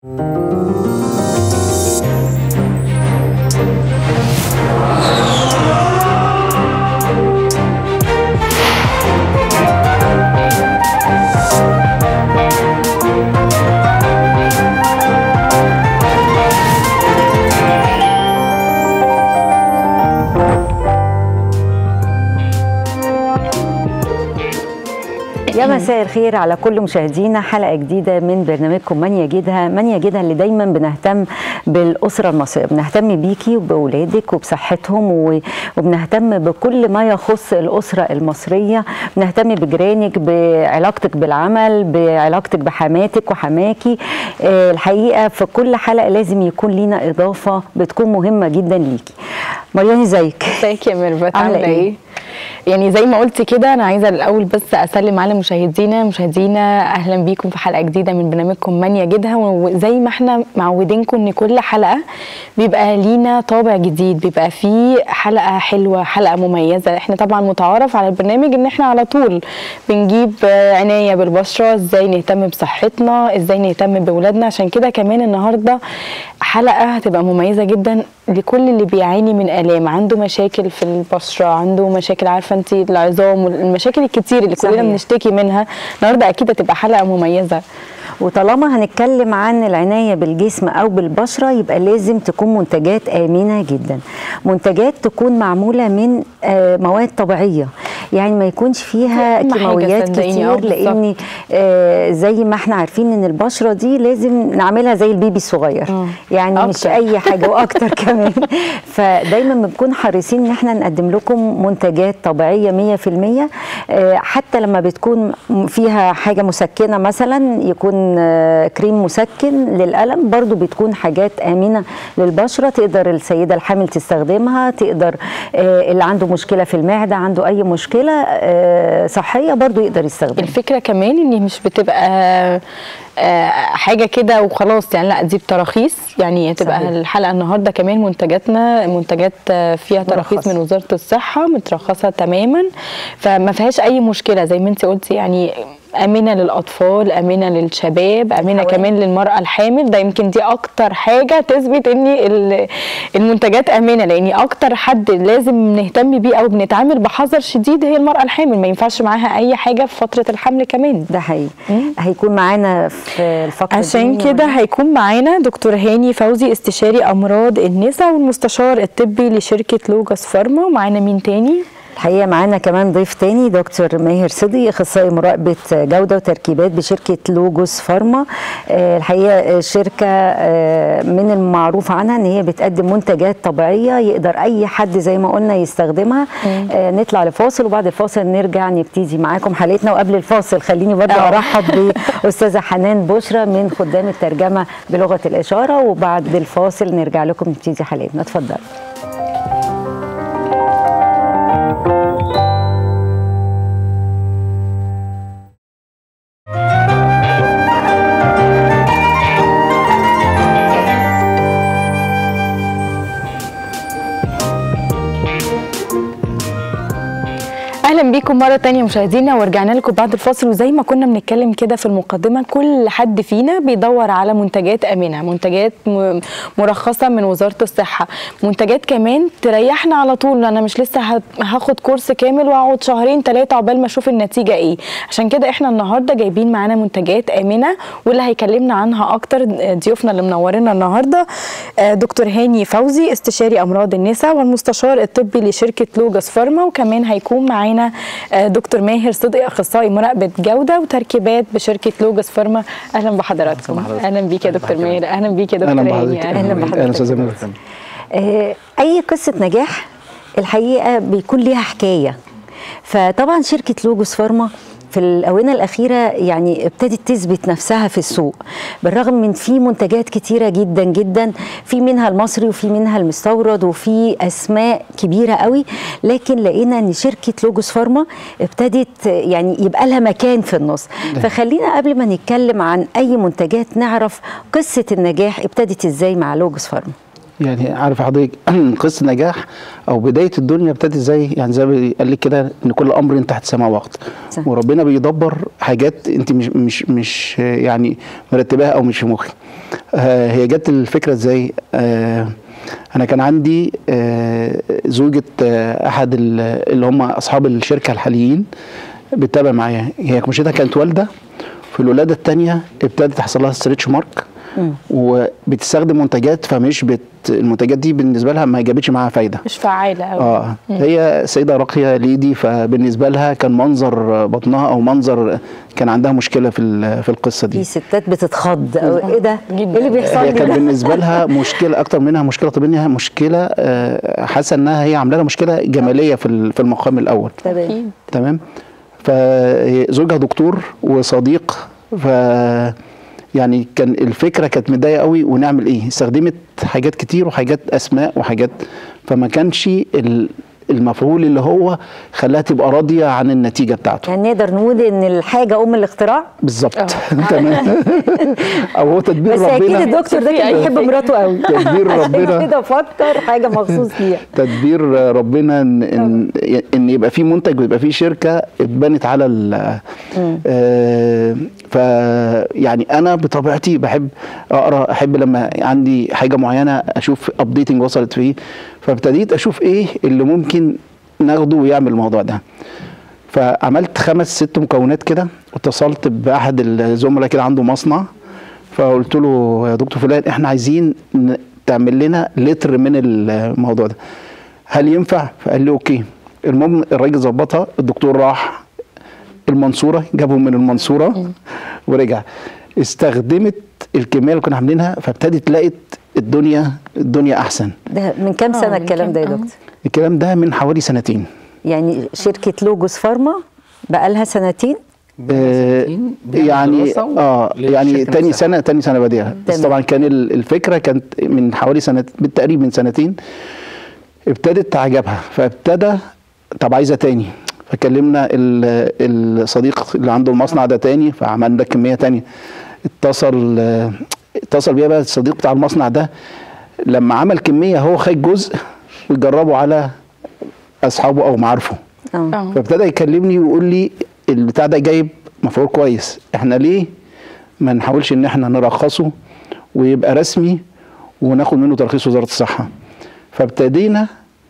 يا مساء الخير على كل مشاهدينا حلقه جديده من برنامجكم من يجدها من يجدها اللي دايما بنهتم بالاسره المصريه بنهتم بيكي وباولادك وبصحتهم و- وبنهتم بكل ما يخص الاسره المصريه بنهتم بجيرانك بعلاقتك بالعمل بعلاقتك بحماتك وحماكي آه، الحقيقه في كل حلقه لازم يكون لينا اضافه بتكون مهمه جدا ليكي مريان ازيك ازيك يا ميرفت عاملة عامله إيه؟ ايه؟ يعني زي ما قلت كده انا عايزه الاول بس اسلم على مشاهدينا مشاهدينا اهلا بيكم في حلقه جديده من برنامجكم من يجدها وزي ما احنا معودينكم ان كل حلقه بيبقى لينا طابع جديد بيبقى فيه حلقه حلوه حلقه مميزه احنا طبعا متعارف على البرنامج ان احنا على طول بنجيب آه، عنايه بالبشره ازاي نهتم بصحتنا ازاي نهتم باولادنا عشان كده كمان النهارده حلقه هتبقى مميزه جدا لكل اللي بيعاني من الام عنده مشاكل في البشره عنده مشاكل عارفه انت العظام والمشاكل الكتير اللي كلنا صحيح. بنشتكي منها النهارده اكيد هتبقى حلقه مميزه وطالما هنتكلم عن العناية بالجسم أو بالبشرة يبقى لازم تكون منتجات آمنة جدا منتجات تكون معمولة من آه، مواد طبيعية يعني ما يكونش فيها أهم حاجة كيماويات صدقيني، آه، كتير لأن بالظبط. آه، زي ما احنا عارفين ان البشرة دي لازم نعملها زي البيبي الصغير آه، يعني مش أكتر. أي حاجة وأكتر كمان فدايما بنكون حريصين ان احنا نقدم لكم منتجات طبيعية 100% آه، حتى لما بتكون فيها حاجة مسكنة مثلا يكون آه، كريم مسكن للألم برضو بتكون حاجات آمنة للبشرة تقدر السيدة الحامل تستخدمها تقدر آه، اللي عنده مشكلة في المعدة عنده أي مشكلة آه، صحية برضو يقدر يستخدمها الفكره كمان ان مش بتبقى آه، حاجه كده وخلاص يعني لا دي بتراخيص يعني هتبقى صحيح. الحلقه النهارده كمان منتجاتنا منتجات آه، فيها تراخيص مرخصة. من وزاره الصحه مترخصه تماما فما فيهاش اي مشكله زي ما انت قلتي يعني امنه للاطفال امنه للشباب امنه الحوامل. كمان للمراه الحامل ده يمكن دي اكتر حاجه تثبت ان ال- المنتجات امنه لان اكتر حد لازم نهتم بيه او بنتعامل بحذر شديد هي المراه الحامل ما ينفعش معاها اي حاجه في فتره الحمل كمان ده حقيقي مم. هيكون معانا في الفقرة عشان دي كده هيكون معانا دكتور هاني فوزي استشاري امراض النساء والمستشار الطبي لشركه لوجاس فارما ومعانا مين تاني الحقيقه معانا كمان ضيف تاني دكتور ماهر صدي اخصائي مراقبه جوده وتركيبات بشركه لوجوس فارما آه، الحقيقه الشركه آه، من المعروف عنها ان هي بتقدم منتجات طبيعيه يقدر اي حد زي ما قلنا يستخدمها آه، نطلع لفاصل وبعد الفاصل نرجع نبتدي معاكم حلقتنا وقبل الفاصل خليني برضه أه. ارحب باستاذه حنان بشرى من خدام الترجمه بلغه الاشاره وبعد الفاصل نرجع لكم نبتدي حلقتنا اتفضل اهلا بيكم مره تانية مشاهدينا ورجعنا لكم بعد الفاصل وزي ما كنا بنتكلم كده في المقدمه كل حد فينا بيدور على منتجات امنه منتجات م- مرخصه من وزاره الصحه منتجات كمان تريحنا على طول انا مش لسه ه- هاخد كورس كامل واقعد شهرين ثلاثه عقبال ما اشوف النتيجه ايه عشان كده احنا النهارده جايبين معانا منتجات امنه واللي هيكلمنا عنها اكتر ضيوفنا اللي منورنا النهارده آه، دكتور هاني فوزي استشاري امراض النساء والمستشار الطبي لشركه لوجاس فارما وكمان هيكون معانا آه، دكتور ماهر صدقي اخصائي مراقبه جوده وتركيبات بشركه لوجاس فارما اهلا بحضراتكم اهلا بيك يا دكتور ماهر اهلا بيك يا دكتور اهلا هاني بحضرتك أهلا بحضرتك. اهلا استاذه ميرفت آه، اي قصه نجاح الحقيقه بيكون ليها حكايه فطبعا شركه لوجوس فارما في الاونه الاخيره يعني ابتدت تثبت نفسها في السوق بالرغم من في منتجات كتيره جدا جدا في منها المصري وفي منها المستورد وفي اسماء كبيره قوي لكن لقينا ان شركه لوجوس فارما ابتدت يعني يبقى لها مكان في النص فخلينا قبل ما نتكلم عن اي منتجات نعرف قصه النجاح ابتدت ازاي مع لوجوس فارما يعني عارف حضرتك قصه نجاح او بدايه الدنيا ابتدت ازاي يعني زي ما قال لك كده ان كل امر تحت سماء وقت صح. وربنا بيدبر حاجات انت مش مش مش آه، يعني مرتباها او مش في مخك آه، هي جت الفكره ازاي آه، انا كان عندي آه، زوجة آه، احد ال- اللي هم اصحاب الشركه الحاليين بتتابع معايا هي مشيتها كانت والده في الولاده الثانيه ابتدت تحصل لها ستريتش مارك وبتستخدم منتجات فمش بت المنتجات دي بالنسبه لها ما جابتش معاها فايده مش فعاله قوي اه هي سيده راقيه ليدي فبالنسبه لها كان منظر بطنها او منظر كان عندها مشكله في ال- في القصه في دي ستات بتتخض أو ايه ده؟ جداً. ايه اللي بيحصل هي لي كان ده؟ بالنسبه لها مشكله اكتر منها مشكله طبيه مشكله آه، حاسه انها هي عامله لها مشكله جماليه في ال- في المقام الاول تمام اكيد تمام فزوجها دكتور وصديق ف يعني كان الفكره كانت مضايقه قوي ونعمل ايه استخدمت حاجات كتير وحاجات اسماء وحاجات فما كانش ال- المفعول اللي هو خلاها تبقى راضيه عن النتيجه بتاعته يعني نقدر نقول ان الحاجه ام الاختراع بالظبط آه. تمام او هو تدبير بس اكيد ربنا الدكتور ده في كان أي بيحب فكرة. مراته قوي تدبير عشان ربنا. كده فكر حاجه مخصوص ليها تدبير ربنا ان ان, إن يبقى في منتج ويبقى في شركه اتبنت على ال آه ف يعني انا بطبيعتي بحب اقرا احب لما عندي حاجه معينه اشوف ابديتنج وصلت فيه فابتديت اشوف ايه اللي ممكن ناخده ويعمل الموضوع ده فعملت خمس ست مكونات كده واتصلت باحد الزملاء كده عنده مصنع فقلت له يا دكتور فلان احنا عايزين ن- تعمل لنا لتر من الموضوع ده هل ينفع فقال لي اوكي المهم الراجل ظبطها الدكتور راح المنصوره جابهم من المنصوره ورجع استخدمت الكميه اللي كنا عاملينها فابتدت لقيت الدنيا الدنيا احسن ده من كام آه، سنه من الكلام كام- ده يا آه. دكتور؟ الكلام ده من حوالي سنتين يعني شركه لوجوس فارما بقى لها سنتين آه، سنتين بيعمل يعني دراسة اه يعني للشركة تاني نفسها. سنه تاني سنه بادئها بس تمام. طبعا كان ال- الفكره كانت من حوالي سنه بالتقريب من سنتين ابتدت تعجبها فابتدى طب عايزه تاني فكلمنا ال- الصديق اللي عنده المصنع ده تاني فعملنا كميه تانية اتصل آه، اتصل بيا بقى الصديق بتاع المصنع ده لما عمل كميه هو خد جزء ويجربه على اصحابه او معارفه اه اه فابتدى يكلمني ويقول لي البتاع ده جايب مفعول كويس احنا ليه ما نحاولش ان احنا نرخصه ويبقى رسمي وناخد منه ترخيص وزاره الصحه فابتدينا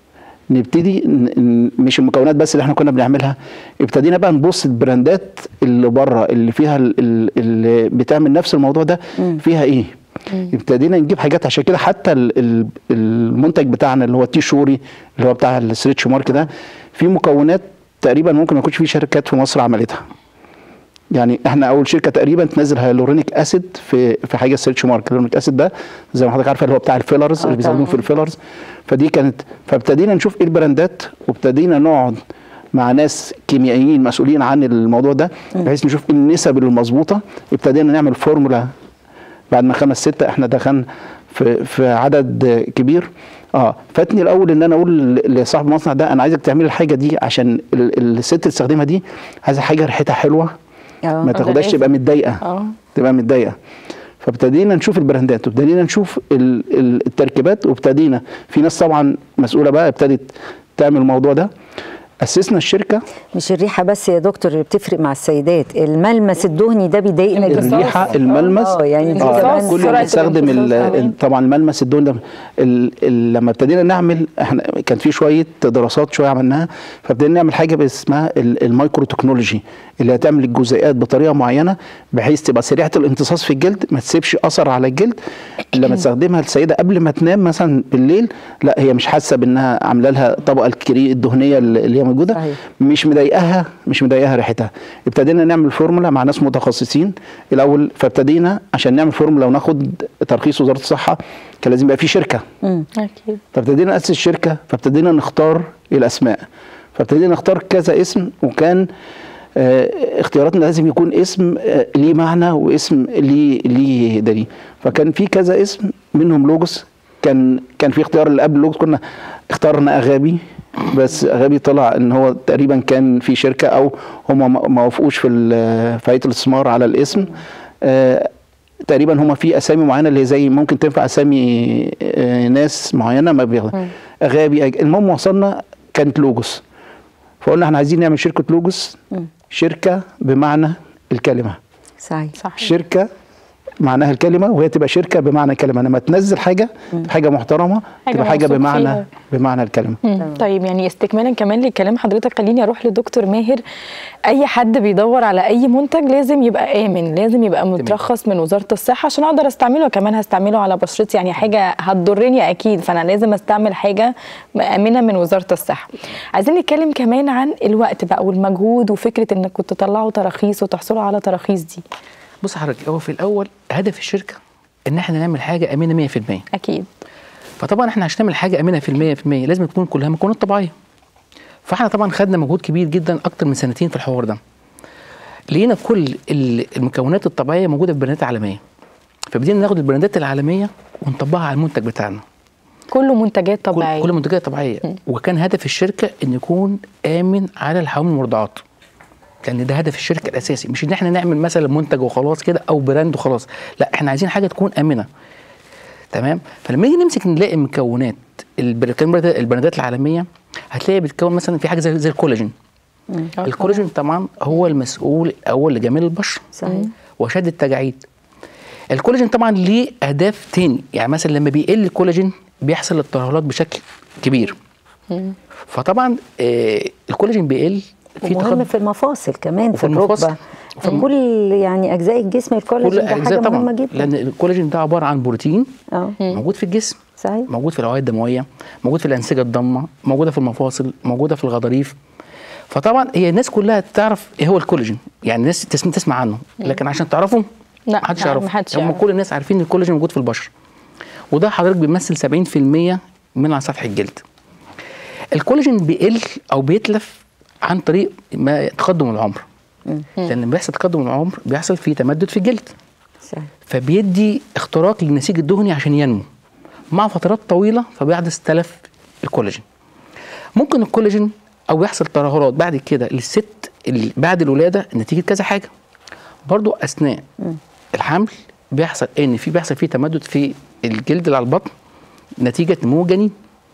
نبتدي ن- ن- مش المكونات بس اللي احنا كنا بنعملها ابتدينا بقى نبص البراندات اللي بره اللي فيها ال- ال- اللي بتعمل نفس الموضوع ده فيها ايه ابتدينا نجيب حاجات عشان كده حتى ال- ال- المنتج بتاعنا اللي هو التي شوري اللي هو بتاع الستريتش مارك ده في مكونات تقريبا ممكن ما يكونش في شركات في مصر عملتها يعني احنا اول شركه تقريبا تنزل هيالورونيك اسيد في في حاجه ستريتش مارك الهيالورونيك اسيد ده زي ما حضرتك عارفه اللي هو بتاع الفيلرز آه اللي بيستخدموه طبعاً. في الفيلرز فدي كانت فابتدينا نشوف ايه البراندات وابتدينا نقعد مع ناس كيميائيين مسؤولين عن الموضوع ده بحيث نشوف النسب المظبوطه ابتدينا نعمل فورمولا بعد ما خمس ستة احنا دخلنا في في عدد كبير اه فاتني الاول ان انا اقول لصاحب المصنع ده انا عايزك تعمل الحاجه دي عشان ال- الست اللي تستخدمها دي عايزه حاجه ريحتها حلوه اه ما تاخدهاش لازم. تبقى متضايقه اه تبقى متضايقه فابتدينا نشوف البراندات وابتدينا نشوف ال- ال- التركيبات وابتدينا في ناس طبعا مسؤوله بقى ابتدت تعمل الموضوع ده اسسنا الشركه مش الريحه بس يا دكتور اللي بتفرق مع السيدات الملمس الدهني ده بيضايقنا الامتصاص. جدا الريحه الملمس اه يعني دي الامتصاص، كمان كل سرعة اللي بيستخدم ال- الامتصاص، ال- طبعا الملمس الدهن ده ال- ال- لما ابتدينا نعمل احنا كان في شويه دراسات شويه عملناها فابتدينا نعمل حاجه اسمها ال- المايكرو تكنولوجي اللي هتعمل الجزيئات بطريقه معينه بحيث تبقى سريعه الامتصاص في الجلد ما تسيبش اثر على الجلد لما تستخدمها السيده قبل ما تنام مثلا بالليل لا هي مش حاسه بانها عامله لها طبقه الكري الدهنيه اللي هي موجوده صحيح. مش مضايقاها مش مضايقاها ريحتها ابتدينا نعمل فورمولا مع ناس متخصصين الاول فابتدينا عشان نعمل فورمولا وناخد ترخيص وزاره الصحه كان لازم يبقى في شركه اكيد فابتدينا ناسس شركه فابتدينا نختار الاسماء فابتدينا نختار كذا اسم وكان آه، اختياراتنا لازم يكون اسم آه، ليه معنى واسم ليه ليه دليل فكان في كذا اسم منهم لوجوس كان كان في اختيار اللي قبل لوجوس كنا اخترنا اغابي بس اغابي طلع ان هو تقريبا كان في شركه او هم ما ما وافقوش في ال- في هيئه الاستثمار على الاسم آه، تقريبا هما في اسامي معينه اللي هي زي ممكن تنفع اسامي آه، ناس معينه ما بياخد اغابي أج... المهم وصلنا كانت لوجوس فقلنا احنا عايزين نعمل شركه لوجوس شركه بمعنى الكلمه صحيح صح شركه معناها الكلمه وهي تبقى شركه بمعنى الكلمه لما تنزل حاجه تبقى حاجه محترمه حاجة تبقى حاجه موثوق بمعنى فيها. بمعنى الكلمه مم. طيب يعني استكمالا كمان لكلام حضرتك خليني اروح لدكتور ماهر اي حد بيدور على اي منتج لازم يبقى امن لازم يبقى مترخص من وزاره الصحه عشان اقدر استعمله كمان هستعمله على بشرتي يعني حاجه هتضرني اكيد فانا لازم استعمل حاجه امنه من وزاره الصحه عايزين نتكلم كمان عن الوقت بقى والمجهود وفكره انكم تطلعوا تراخيص وتحصلوا على تراخيص دي بص حضرتك هو في الاول هدف الشركه ان احنا نعمل حاجه امنه 100% اكيد فطبعا احنا عشان نعمل حاجه امنه في المية في المية لازم تكون كلها مكونات طبيعيه فاحنا طبعا خدنا مجهود كبير جدا اكتر من سنتين في الحوار ده لقينا كل ال- المكونات الطبيعيه موجوده في براندات عالميه فبدينا ناخد البراندات العالميه ونطبقها على المنتج بتاعنا كله منتجات كل, طبيعيه كل منتجات طبيعيه وكان هدف الشركه ان يكون امن على الحوامل والمرضعات لان ده هدف الشركه الاساسي مش ان احنا نعمل مثلا منتج وخلاص كده او براند وخلاص لا احنا عايزين حاجه تكون امنه تمام فلما نيجي نمسك نلاقي مكونات البر- كان برد- البراندات العالميه هتلاقي بتكون مثلا في حاجه زي زي الكولاجين آه الكولاجين طبعا هو المسؤول الاول لجمال البشره صحيح وشد التجاعيد الكولاجين طبعا ليه اهداف تاني يعني مثلا لما بيقل الكولاجين بيحصل الترهلات بشكل كبير فطبعا آه الكولاجين بيقل في ومهم تقدم في المفاصل كمان في وفي المفاصل. الركبه في كل يعني اجزاء الجسم كل الكولاجين ده اجزاء حاجه مهمه طبعا جدا لان الكولاجين ده عباره عن بروتين اه موجود في الجسم صحيح موجود في الاوعيه الدمويه موجود في الانسجه الضامه موجوده في المفاصل موجوده في الغضاريف فطبعا هي الناس كلها تعرف ايه هو الكولاجين يعني الناس تسمع تسمع عنه لكن عشان تعرفه لا، محدش لا، يعرفه محدش هم يعرف. كل الناس عارفين ان الكولاجين موجود في البشره وده حضرتك بيمثل 70% من على سطح الجلد الكولاجين بيقل او بيتلف عن طريق ما تقدم العمر لان لما بيحصل تقدم العمر بيحصل فيه تمدد في الجلد صحيح فبيدي اختراق للنسيج الدهني عشان ينمو مع فترات طويله فبيحدث تلف الكولاجين ممكن الكولاجين او يحصل ترهلات بعد كده للست اللي بعد الولاده نتيجه كذا حاجه برضو اثناء الحمل بيحصل ان في بيحصل فيه تمدد في الجلد اللي على البطن نتيجه نمو الجنين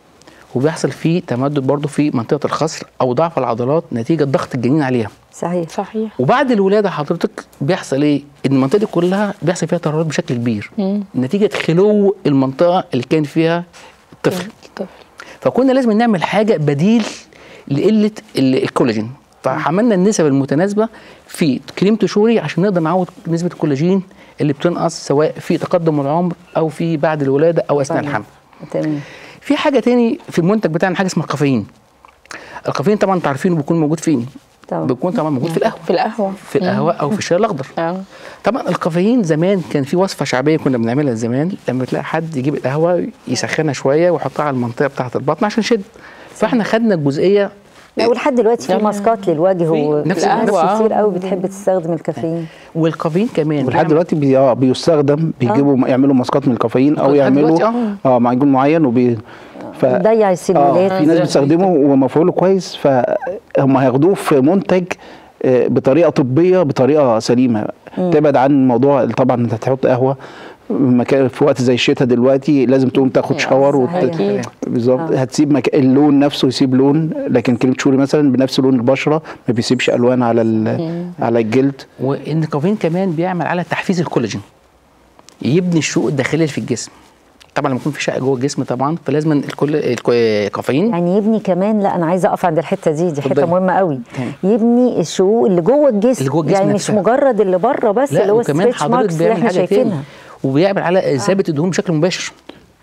وبيحصل فيه تمدد برضو في منطقه الخصر او ضعف العضلات نتيجه ضغط الجنين عليها صحيح صحيح وبعد الولاده حضرتك بيحصل ايه؟ ان المنطقه دي كلها بيحصل فيها ترهلات بشكل كبير نتيجه خلو المنطقه اللي كان فيها الطفل طفل فكنا لازم نعمل حاجه بديل لقله ال- الكولاجين فعملنا النسب المتناسبه في كريم تشوري عشان نقدر نعوض نسبه الكولاجين اللي بتنقص سواء في تقدم العمر او في بعد الولاده او اثناء طيب. الحمل تمام في حاجه تاني في المنتج بتاعنا حاجه اسمها الكافيين الكافيين طبعا انتوا عارفين بيكون موجود فين طبعا. بيكون طبعا موجود في القهوه في القهوه في القهوه او في الشاي الاخضر اه طبعا الكافيين زمان كان في وصفه شعبيه كنا بنعملها زمان لما تلاقي حد يجيب القهوه يسخنها شويه ويحطها على المنطقه بتاعه البطن عشان شد فاحنا خدنا الجزئيه لا ولحد دلوقتي في يلا. ماسكات للوجه في و نفس ناس القهوة. كتير قوي بتحب تستخدم الكافيين والكافيين كمان ولحد بيعمل- دلوقتي بي آه بيستخدم بيجيبوا يعملوا ماسكات من الكافيين او لحد يعملوا دلوقتي اه معجون معين وبي ف بيضيع اه السيلولات في ناس بتستخدمه ومفعوله كويس فهم هياخدوه في منتج آه، بطريقه طبيه بطريقه سليمه تبعد عن موضوع طبعا انت هتحط قهوه مكان في وقت زي الشتاء دلوقتي لازم تقوم تاخد شاور وت... صحيح. أكيد. بالظبط هتسيب مك... اللون نفسه يسيب لون لكن كريم شوري مثلا بنفس لون البشره ما بيسيبش الوان على ال... على الجلد وان الكافيين كمان بيعمل على تحفيز الكولاجين يبني الشقوق الداخليه اللي في الجسم طبعا لما يكون في شقه جوه الجسم طبعا فلازم الكل الكو- الكافيين يعني يبني كمان لا انا عايزه اقف عند الحته دي دي حته اتفضلي. مهمه قوي تمام. يبني الشقوق اللي جوه الجسم اللي جوه الجسم يعني مش نفسها. مجرد اللي بره بس اللي لا هو وكمان ستريتش حضرتك ماركس اللي بيعمل احنا حاجه تاني شايفينها وبيعمل على ثابت الدهون بشكل مباشر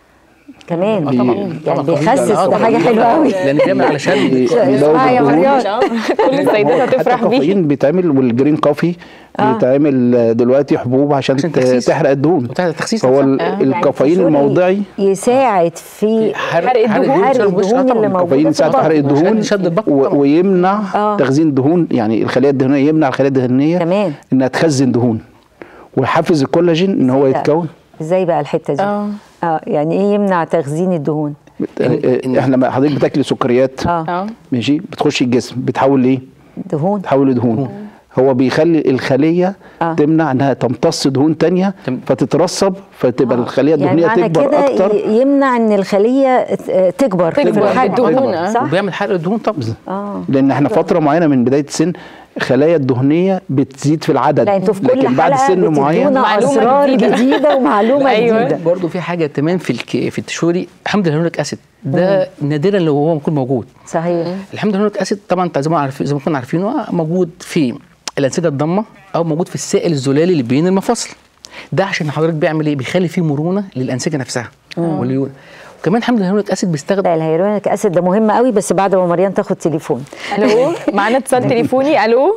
كمان آه طبعا يعني طبعا بيخسس آه ده طبعا. حاجه حلوه قوي لان بيعمل على شد اسمعي يا الدهون. مريان كل السيدات حتى هتفرح بيه الكافيين بيتعمل والجرين كوفي آه. بيتعمل دلوقتي حبوب عشان, عشان ت- تخسيس. تحرق الدهون وتحرق التخسيس فهو نفسها. ال- الكافيين سوري، الموضعي يساعد في حرق الدهون. حرق بشكل مباشر. آه الدهون طبعاً. اللي موجوده الكافيين في ساعات حرق البطن. الدهون شد البطن و- طبعاً. ويمنع آه. تخزين دهون يعني الخليه الدهنيه يمنع الخليه الدهنيه كمان. انها تخزن دهون ويحفز الكولاجين ان هو لا. يتكون ازاي بقى الحته دي اه اه يعني ايه يمنع تخزين الدهون آه، احنا لما حضرتك بتاكلي سكريات اه اه ماشي بتخش الجسم بتحول لايه؟ دهون بتحول لدهون هو بيخلي الخليه آه. آه. تمنع انها تمتص دهون تانية تم- فتترسب فتبقى الخليه يعني الدهنيه معنى تكبر كده اكتر ي- يمنع ان الخليه ت- تكبر في تكبر الحجم. بالدهون، آه. صح وبيعمل حرق الدهون طبعا اه لان احنا فتره معينه من بدايه السن خلايا الدهنيه بتزيد في العدد لا انتوا في كل لكن بعد حلقه سن معين بتدونا معلومة اسرار جديدة. جديده ومعلومه أيوة. جديده برضه في حاجه كمان في الك... في التشوري حمض الهيرونيك اسيد ده نادرا لو هو يكون موجود صحيح الحمض الهيرونيك اسيد طبعا انت زي ما عارف زي ما كنا عارفينه موجود في الانسجه الضامه او موجود في السائل الزلالي اللي بين المفاصل ده عشان حضرتك بيعمل ايه بيخلي فيه مرونه للانسجه نفسها والليون وكمان حمض الهيرونيك اسيد بيستخدم لا الهيرونيك اسيد ده مهم قوي بس بعد ما مريم تاخد تليفون الو معانا اتصال تليفوني الو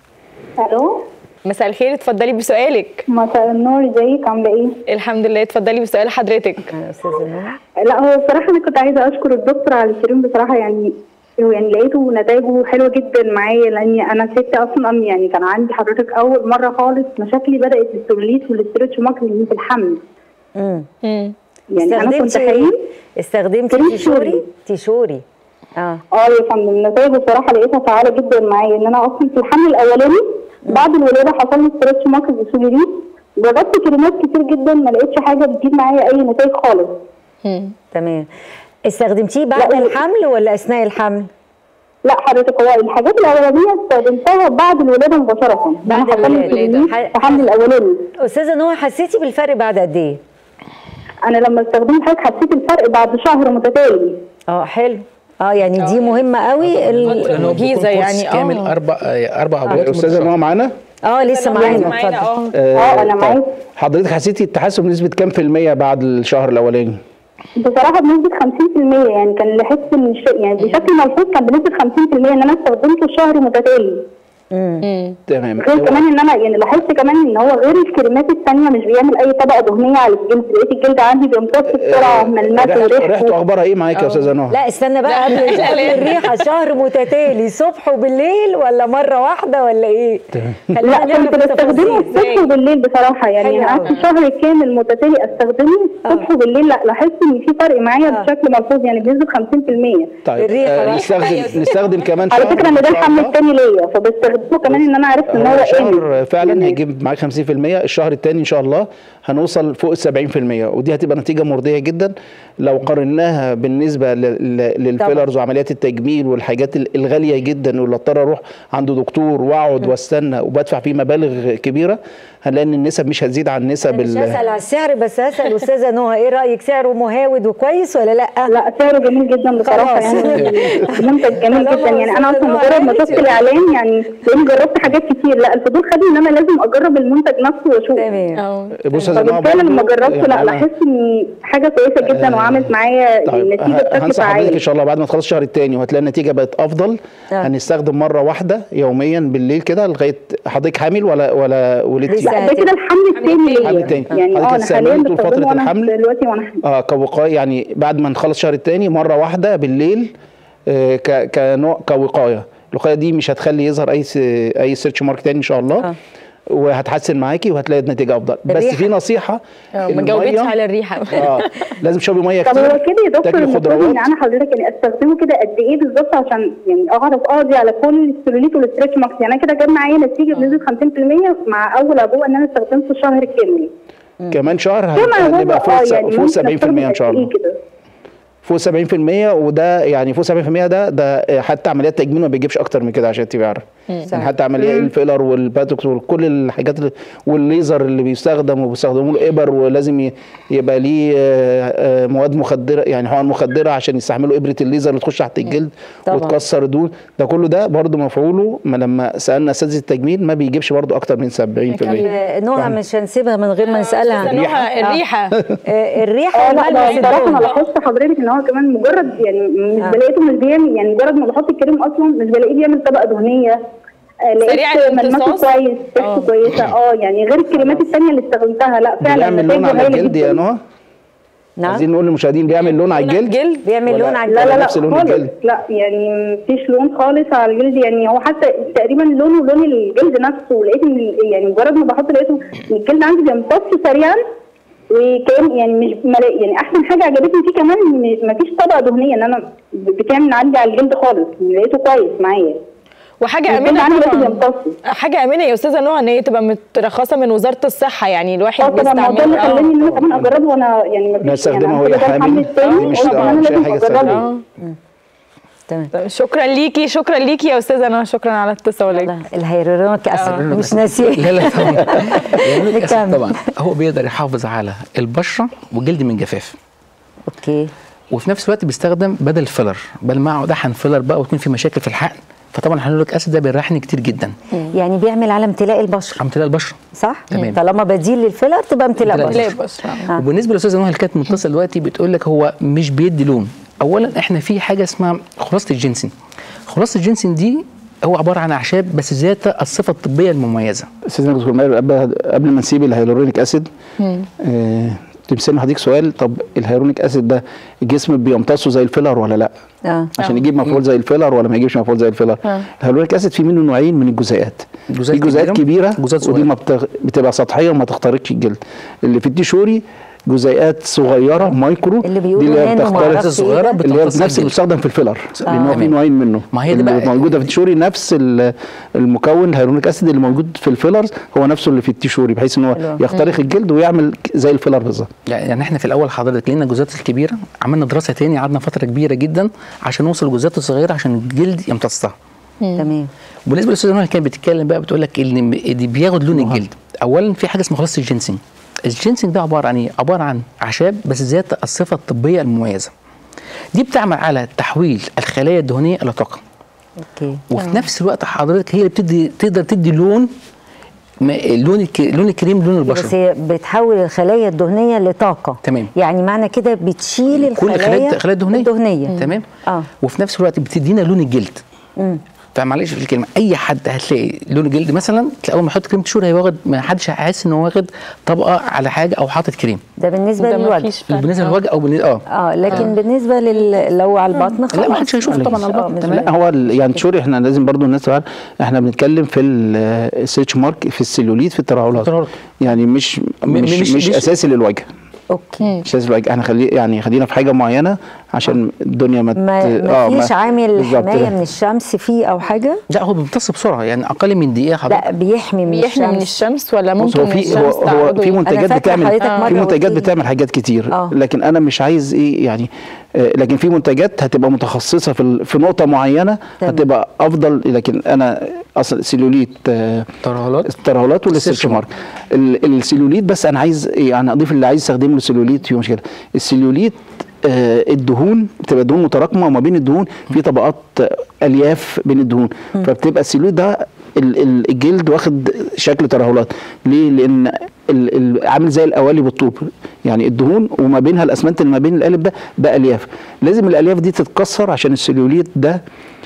الو مساء الخير اتفضلي بسؤالك مساء النور ازيك عامله ايه؟ الحمد لله اتفضلي بسؤال حضرتك يا استاذه نور لا هو بصراحه انا كنت عايزه اشكر الدكتور على الكريم بصراحه يعني هو يعني لقيته نتائجه حلوه جدا معايا لاني انا ست اصلا يعني كان عندي حضرتك اول مره خالص مشاكلي بدات السوليت والاسترتش ماركتنج في الحمل امم يعني انا كنت استخدمتي ايه؟ حامل استخدمتي كريم تيشوري شوري. تيشوري اه اه يا فندم نتائجه بصراحه لقيتها فعاله جدا معايا ان انا اصلا في الحمل الاولاني بعد الولاده حصل لي استرتش ماركت وسوليت جربت كريمات كتير جدا ما لقيتش حاجه بتجيب معايا اي نتائج خالص تمام استخدمتيه بعد لا، الحمل ولا اثناء الحمل؟ لا حضرتك هو الحاجات الاولانيه استخدمتها بعد الولاده مباشره بعد أنا حصل لي الولادة. سوليت ح- في حمل الاولاني استاذه نور حسيتي بالفرق بعد قد ايه؟ انا لما استخدمت حضرتك حسيت الفرق بعد شهر متتالي اه حلو اه يعني دي مهمه قوي ال... لأن هو بيكون وجيزة كورس يعني، آه. كامل اربع آه، اربع ادوات استاذه نوع معانا اه لسه معانا اتفضل اه انا طيب. معاك حضرتك حسيتي التحسن بنسبه كام في الميه بعد الشهر الاولاني بصراحه بنسبه 50% يعني كان اللي احس ان الش... يعني بشكل ملحوظ كان بنسبه 50% ان انا استخدمته شهر متتالي تمام غير كمان ان انا يعني لاحظت كمان ان هو غير الكريمات الثانيه مش بيعمل اي طبقه دهنيه على الجلد لقيت الجلد عندي بيمتص بسرعه ملمسه ريحته ريحته وريحته اخبارها ايه معاك يا استاذه نهى لا استنى بقى قبل قبل الريحه شهر متتالي صبح وبالليل ولا مره واحده ولا ايه؟ خلينا لا نعرف كنت بستخدمه التفاصيل. الصبح وبالليل بصراحه يعني حلو انا أوي. قعدت شهر كامل متتالي استخدمه الصبح وبالليل لا لاحظت ان في فرق معايا بشكل ملحوظ يعني بنسبه 50% طيب الريحة آه بقى. نستخدم نستخدم كمان على شهر فكره ان ده إن شاء الحمل الله. الثاني ليا فبستخدمه كمان ان انا عرفت ان هو هو امن شهر فعلا يعني هيجيب معاك 50% الشهر الثاني ان شاء الله هنوصل فوق ال 70% ودي هتبقى نتيجه مرضيه جدا لو قارناها بالنسبه ل- ل- للفيلرز وعمليات التجميل والحاجات ال- الغاليه جدا واللي اضطر اروح عند دكتور واقعد واستنى وبدفع فيه مبالغ كبيره هنلاقي ان النسب مش هتزيد عن نسب أنا مش ال- هسال على السعر بس هسال استاذه نهى ايه رايك سعره مهاود وكويس ولا لا؟ لا سعره جميل جدا بصراحه خلاص. يعني منتج جميل طالما جدا يعني انا وصلت اصلا له مجرد ما عادي. شفت الاعلان يعني لاني جربت حاجات كتير لا الفضول خدني ان انا لازم اجرب المنتج نفسه واشوف تمام اه بص يا جماعه فبالتالي لما برضو جربته يعني لا أنا- لاحظت ان حاجه كويسه جدا وعملت معايا طيب نتيجه ه- بشكل هنصح حضرتك ان فعال شاء الله بعد ما تخلص الشهر الثاني وهتلاقي النتيجه بقت افضل آه. هنستخدم مره واحده يوميا بالليل كده لغايه حضرتك حامل ولا ولا ولدتي لسه. لا ده كده الحمل الثاني الحمل ليا التاني. يعني حضرتك اه انا حاليا استعملته فترة بستخدمه وانا الحمل؟ دلوقتي وانا حامل اه كوقايه يعني بعد ما نخلص الشهر الثاني مره واحده بالليل آه ك- كنوع كوقايه الوقايه دي مش هتخلي يظهر اي س- اي سيرش مارك تاني ان شاء الله آه. وهتحسن معاكي وهتلاقي النتيجه افضل بس الريحة. في نصيحه آه، ما المية- جاوبتش على الريحه اه لازم تشربي ميه طب كتير هو كده يا دكتور تاكلي المفروض ان خضروات انا حضرتك يعني استخدمه كده قد ايه بالظبط عشان يعني اعرف اقضي على كل السلوليت والاسترتش ماركس يعني انا كده جاب معايا نتيجه بنسبه 50% مع اول ابوه ان انا استخدمته الشهر كامل كمان شهر كما هو هنبقى فوق اه س- يعني فوق ممكن 70% أستخدم ان شاء قد الله إيه كده فوق 70% وده يعني فوق 70% ده ده حتى عمليات تجميل ما بيجيبش اكتر من كده عشان تبقى عارف يعني حتى عمليات الفيلر والباتوكس وكل الحاجات اللي والليزر اللي بيستخدم وبيستخدموا له ابر ولازم ي- يبقى ليه آه، آه، مواد مخدره يعني حقن مخدره عشان يستحملوا ابره الليزر اللي تخش تحت الجلد طبعا. وتكسر دهون ده كله ده برضه مفعوله ما لما سالنا اساتذه التجميل ما بيجيبش برضه اكتر من 70% آه، نهى مش هنسيبها من غير ما نسالها أستاذة نهى، الريحه آه، الريحه اه لا ده وملمس بصراحه انا الدهون لاحظت حضرتك ان هو كمان مجرد يعني مش آه. بلاقيته مش بيعمل يعني مجرد ما بحط الكريم اصلا مش بلاقيه بيعمل طبقه دهنيه آه، سريع لقيت ملمسه الامتصاص؟ كويس آه. ريحته كويسه اه يعني غير الكريمات الثانيه اللي استخدمتها لا فعلا بيعمل لون نتائجه على هايلة الجلد يا جداً. نهى نعم عايزين نقول للمشاهدين بيعمل لون على الجلد جلد بيعمل ولا- لون على لا الجلد. لا لا نفس لون خالص الجلد. لا يعني مفيش لون خالص على الجلد يعني هو حتى تقريبا لونه لون الجلد نفسه لقيت ان يعني مجرد ما بحط لقيته إن الجلد عندي بيمتص سريعا وكان يعني مش ملا- يعني احسن حاجه عجبتني فيه كمان ان مفيش طبقه دهنيه ان انا بتعمل عندي على الجلد خالص لقيته كويس معايا وحاجه الجلد امنه عندي بس طبعا بيمتص حاجه امنه يا استاذه نهى ان هي تبقى مترخصه من وزاره الصحه يعني الواحد اه طبعا ما هو ده اللي بيستعملها خلاني ان انا كمان اجربه وانا يعني ما لا فيش يعني استخدمها أنا وهي كده ده الحمل حامل. التاني مش- قلت آه، انا مش أي لازم حاجة اجربه استخدمها. تمام طيب شكرا ليكي شكرا ليكي يا استاذه نهى شكرا على اتصالك لا، الهيرونيك اسيد آه. مش ناسيه لا لا طبعا الهيالورونيك أسيد نكمل. طبعا هو بيقدر يحافظ على البشره والجلد من جفاف اوكي وفي نفس الوقت بيستخدم بدل الفيلر بدل ما اقعد احقن فيلر بقى ويكون في مشاكل في الحقن فطبعا الهيالورونيك اسيد ده بيريحني كتير جدا يعني بيعمل على امتلاء البشره امثله البشره صح تمام. طالما بديل للفيلر تبقى امتلاء امتلاء بشره لا بشرة آه. وبالنسبه للاستاذه نهى اللي كانت متصله دلوقتي بتقول لك هو مش بيدي لون اولا احنا في حاجه اسمها خلاصه الجنسين خلاصه الجنسين دي هو عباره عن اعشاب بس ذات الصفه الطبيه المميزه استاذنا دكتور ماهر قبل قبل ما نسيب الهيالورونيك اسيد آه تمثلنا حضرتك سؤال طب الهيالورونيك اسيد ده الجسم بيمتصه زي الفيلر ولا لا؟ اه عشان يجيب مفعول زي الفيلر ولا ما يجيبش مفعول زي الفيلر آه. الهيالورونيك اسيد فيه منه نوعين من الجزيئات جزيئات في جزيئات كبيرة، كبيره جزيئات ودي صغيرة. ما بتغ... بتبقى سطحيه وما تخترقش الجلد اللي في التيشوري جزيئات صغيره مايكرو اللي دي بيقولوا اللي هي نانو بتخترق معرفش الصغيرة إيه ده. اللي هي بتمتص نفس اللي الجلد. بتستخدم في الفيلر لان هو في تمام. نوعين منه ما هي دي اللي بقى- موجوده في التيشوري نفس ال- المكون الهيالورونيك اسيد اللي موجود في الفيلرز هو نفسه اللي في التيشوري بحيث ان هو حلو. يخترق الجلد ويعمل زي الفيلر بالظبط يعني احنا في الاول حضرتك لقينا الجزيئات الكبيره عملنا دراسه تاني قعدنا فتره كبيره جدا عشان نوصل للجزيئات الصغيره عشان الجلد يمتصها تمام وبالنسبه للاستاذه نهى اللي كانت بتتكلم بقى بتقول لك ان دي بياخد لون الجلد اولا في حاجه اسمها خلاصه الجنسنج الجنسنج ده عباره عن ايه عباره عن اعشاب بس ذات الصفه الطبيه المميزه دي بتعمل على تحويل الخلايا الدهنيه الى طاقه اوكي وفي نفس الوقت حضرتك هي اللي بتدي تقدر تدي لون ما- لون الك- لون الكريم لون بس البشره هي بتحول الخلايا الدهنيه لطاقه تمام. يعني معنى كده بتشيل كل الخلايا الخلايا الخلايا الدهنيه الدهنيه تمام اه وفي نفس الوقت بتدينا لون الجلد مم. فمعلش في الكلمه اي حد هتلاقي لون الجلد مثلا تلاقي اول ما يحط كريم تشور هيبقى واخد ما حدش هيحس ان هو واخد طبقه على حاجه او حاطط كريم ده بالنسبه ده للوجه مفيش فرق. بالنسبه للوجه او بالنسبه اه اه لكن بالنسبه لل... لو على البطن خلاص لا ما حدش هيشوف طبعا على آه، البطن مش- تمام لا هو ال- يعني تشوري احنا لازم برضو الناس تعرف احنا بنتكلم في السيرش مارك في السلوليت في الترهلات الترهلات. يعني مش مش مش- مش, مش- اساسي للوجه اوكي مش اساسي للوجه احنا خلي يعني خلينا في حاجه معينه عشان الدنيا ما ت- ما, ما فيش عامل بالظبط حمايه كده. من الشمس فيه او حاجه لا هو بيمتص بسرعه يعني اقل من دقيقه حضرتك لا بيحمي من بيحمي من الشمس الشمس ولا بص ممكن هو من في الشمس هو, هو تعرضه في ي- منتجات فاكرة بتعمل حضرتك مرة في منتجات قلت لي. بتعمل حاجات كتير آه. لكن انا مش عايز ايه يعني آه، لكن في منتجات هتبقى متخصصه في ال- في نقطه معينه تمام. هتبقى افضل لكن انا اصلا سيلوليت آه، ترهلات الترهلات ولا السيرش مارك ال- السيلوليت بس انا عايز يعني اضيف اللي عايز يستخدمه السيلوليت في مشكله السيلوليت آه، الدهون بتبقى دهون متراكمه وما بين الدهون في طبقات آه، الياف بين الدهون فبتبقى السيلوليت ده ال- ال- الجلد واخد شكل ترهلات ليه لان ال- ال- عامل زي القوالب بالطوب يعني الدهون وما بينها الاسمنت اللي ما بين القالب ده ده الياف لازم الالياف دي تتكسر عشان السيلوليت ده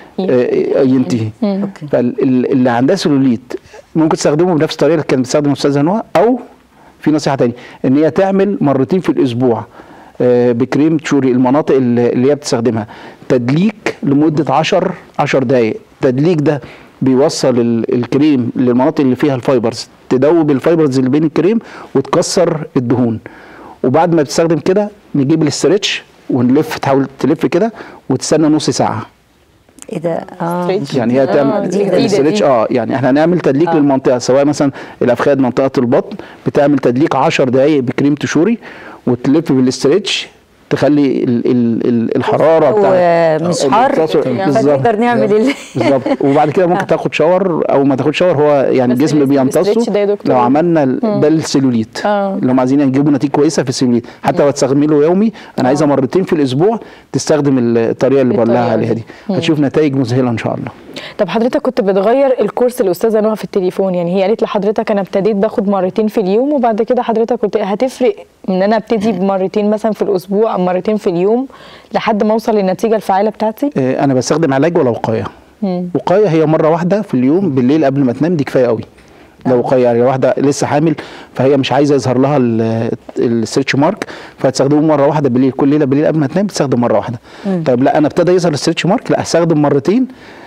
آه، ينتهي اوكي فاللي عندها سلوليت ممكن تستخدمه بنفس الطريقه اللي كانت بتستخدم الاستاذه نوى او في نصيحه تانية ان هي تعمل مرتين في الاسبوع آه، بكريم تشوري المناطق اللي اللي هي بتستخدمها تدليك لمده 10 10 دقائق التدليك ده بيوصل ال- الكريم للمناطق اللي فيها الفايبرز تدوب الفايبرز اللي بين الكريم وتكسر الدهون وبعد ما بتستخدم كده نجيب الاسترتش ونلف تحاول تلف كده وتستنى نص ساعه ايه ده اه ستريتش. يعني هي آه، تعمل دي جديدة الاسترتش دي. اه يعني احنا هنعمل تدليك آه. آه. للمنطقه سواء مثلا الافخاذ منطقه البطن بتعمل تدليك 10 دقائق بكريم تشوري وتلف بالاسترتش تخلي ال ال ال الحراره بتاعت ومش حر بالظبط. فنقدر نعمل ال- بالظبط وبعد كده ممكن تاخد شاور او ما تاخد شاور هو يعني بس الجسم لازم الاسترتش بيمتصه ده يا دكتور. لو عملنا ال- ده السيلوليت آه. اللي هم عايزين يجيبوا نتيجه كويسه في السيلوليت حتى لو تستخدمه يومي انا عايزها مرتين في الاسبوع تستخدم الطريقه اللي بقول لها الطريقة عليها دي. دي هتشوف نتائج مذهله ان شاء الله طب حضرتك كنت بتغير الكورس الاستاذه نهى في التليفون يعني هي قالت لحضرتك انا ابتديت باخد مرتين في اليوم وبعد كده حضرتك قلت هتفرق ان انا ابتدي بمرتين مثلا في الاسبوع او مرتين في اليوم لحد ما اوصل للنتيجه الفعاله بتاعتي آه، انا بستخدم علاج ولا وقايه وقايه هي مره واحده في اليوم بالليل قبل ما تنام دي كفايه قوي لو وقايه يعني واحده لسه حامل فهي مش عايزه يظهر لها السيرش مارك فهتستخدمه مره واحده بالليل كل ليله بالليل قبل ما تنام بتستخدم مره واحده طيب لا انا ابتدى يظهر السيرش مارك لا هستخدم مرتين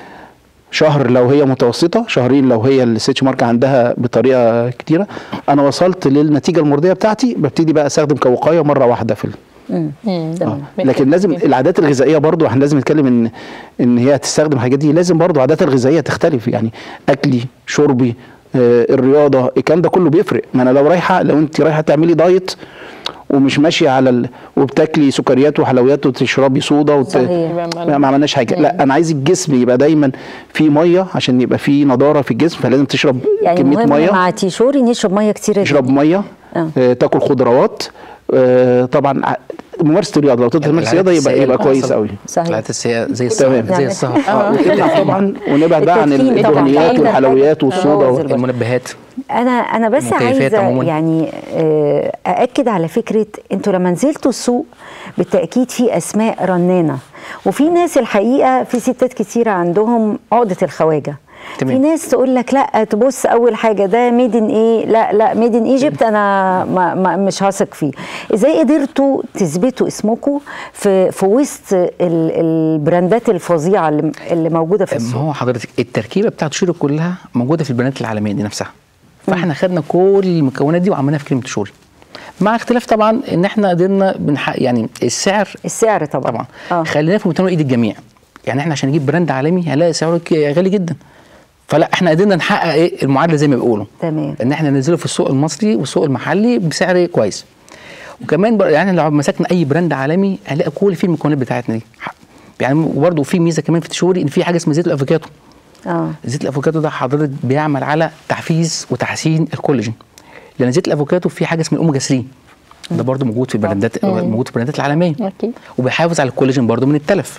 شهر لو هي متوسطه شهرين لو هي السيتش مارك عندها بطريقه كتيره انا وصلت للنتيجه المرضيه بتاعتي ببتدي بقى استخدم كوقايه مره واحده في ال- آه. لكن لازم العادات الغذائيه برضو احنا لازم نتكلم ان ان هي هتستخدم الحاجات دي لازم برضو عاداتها الغذائيه تختلف يعني اكلي شربي آه الرياضه الكلام ده كله بيفرق ما انا لو رايحه لو انت رايحه تعملي دايت ومش ماشيه على ال... وبتاكلي سكريات وحلويات وتشربي صودا وت... صحيح. ما ما عملناش حاجه لا انا عايز الجسم يبقى دايما فيه ميه عشان يبقى فيه نضاره في الجسم فلازم تشرب يعني كميه مهم ميه مع تيشوري نشرب ميه كتير تشرب ميه آه. آه. تاكل خضروات آه طبعا ع- ممارسه الرياضه لو تقدر تمارس العادات رياضه يبقى السيئة يبقى اللي كويس بتحصل. قوي صحيح العادات السيئة زي تمام. السهر زي السهر آه. وتبعد طبعا ونبعد بقى عن التدخين طبعاً. الدهنيات التدخين ده والحلويات حاجة والصودا تبوظ و- البشرة. المنبهات انا انا بس المكيفات عايزه عموماً. يعني آه، ااكد على فكره انتوا لما نزلتوا السوق بالتاكيد في اسماء رنانه وفي ناس الحقيقه في ستات كتيره عندهم عقده الخواجه تمام. في ناس تقول لك لا تبص اول حاجه ده ميد ان ايه لا لا ميد ان ايجيبت انا ما ما مش هثق فيه ازاي قدرتوا تثبتوا اسمكم في في وسط ال- البراندات الفظيعه اللي, اللي موجوده في ما السوق هو حضرتك التركيبه بتاعت شوري كلها موجوده في البراندات العالميه دي نفسها فاحنا خدنا كل المكونات دي وعملناها في كلمه شوري مع اختلاف طبعا ان احنا قدرنا بنحقق يعني السعر السعر طبعا طبعا اه خليناه في متناول ايد الجميع يعني احنا عشان نجيب براند عالمي هنلاقي سعره ك- غالي جدا فلا احنا قدرنا نحقق ايه المعادله زي ما بيقولوا تمام ان احنا ننزله في السوق المصري والسوق المحلي بسعر كويس وكمان بر- يعني لو مسكنا اي براند عالمي هنلاقي كل فيه المكونات بتاعتنا دي يعني وبرده في ميزه كمان في تشوري ان في حاجه اسمها زيت الافوكادو اه زيت الافوكادو ده حضرتك بيعمل على تحفيز وتحسين الكولاجين لان زيت الافوكادو فيه حاجه اسمها الاوميجا 3 ده برضه موجود في البراندات موجود في البراندات العالميه اكيد وبيحافظ على الكولاجين برضه من التلف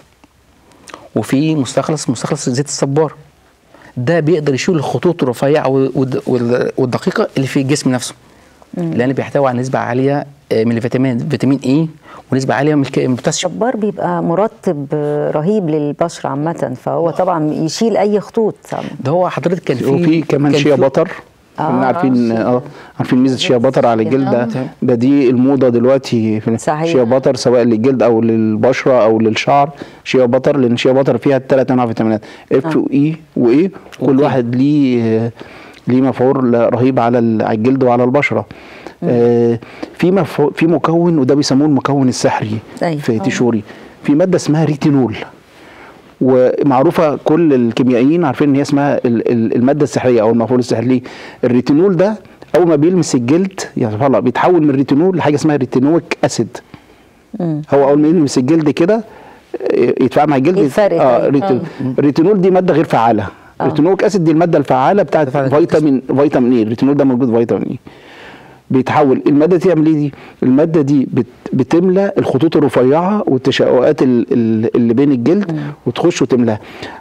وفي مستخلص مستخلص زيت الصبار ده بيقدر يشيل الخطوط الرفيعه والد- والد- والدقيقه اللي في الجسم نفسه لان بيحتوي على نسبه عاليه آه، من الفيتامين فيتامين اي ونسبه عاليه من الك- من البوتاسيوم الصبار بيبقى مرطب رهيب للبشره عامه فهو طبعا يشيل اي خطوط ده هو حضرتك كان في وفي كمان كان شيا في- بطر كلنا عارفين اه عارفين ميزه شيا بطر على الجلد آه. ده, ده دي الموضه دلوقتي في صحيح. شيا بطر سواء للجلد او للبشره او للشعر شيا بطر لان شيا بطر فيها ثلاث انواع فيتامينات اف واي واي كل وإيه. واحد ليه ليه مفعول رهيب على ال- على الجلد وعلى البشره آه في مفعو في مكون وده بيسموه المكون السحري أيوة. في تيشوري في ماده اسمها ريتينول ومعروفه كل الكيميائيين عارفين ان هي اسمها ال- ال- الماده السحريه او المفعول السحري ليه؟ الريتينول ده اول ما بيلمس الجلد يعني سبحان الله بيتحول من الريتينول لحاجه اسمها ريتينويك اسيد هو اول ما يلمس الجلد كده آه، يتفاعل مع الجلد إيه الفرق اه طيب؟ ريتينول الريتينول دي ماده غير فعاله الريتينويك اسيد دي الماده الفعاله بتاعت فعلا فيتامين فيتامين اي الريتينول ده موجود في فيتامين اي بيتحول الماده دي تعمل ايه دي الماده دي بت بتملى الخطوط الرفيعه والتشققات ال- ال- اللي بين الجلد وتخش وتملاها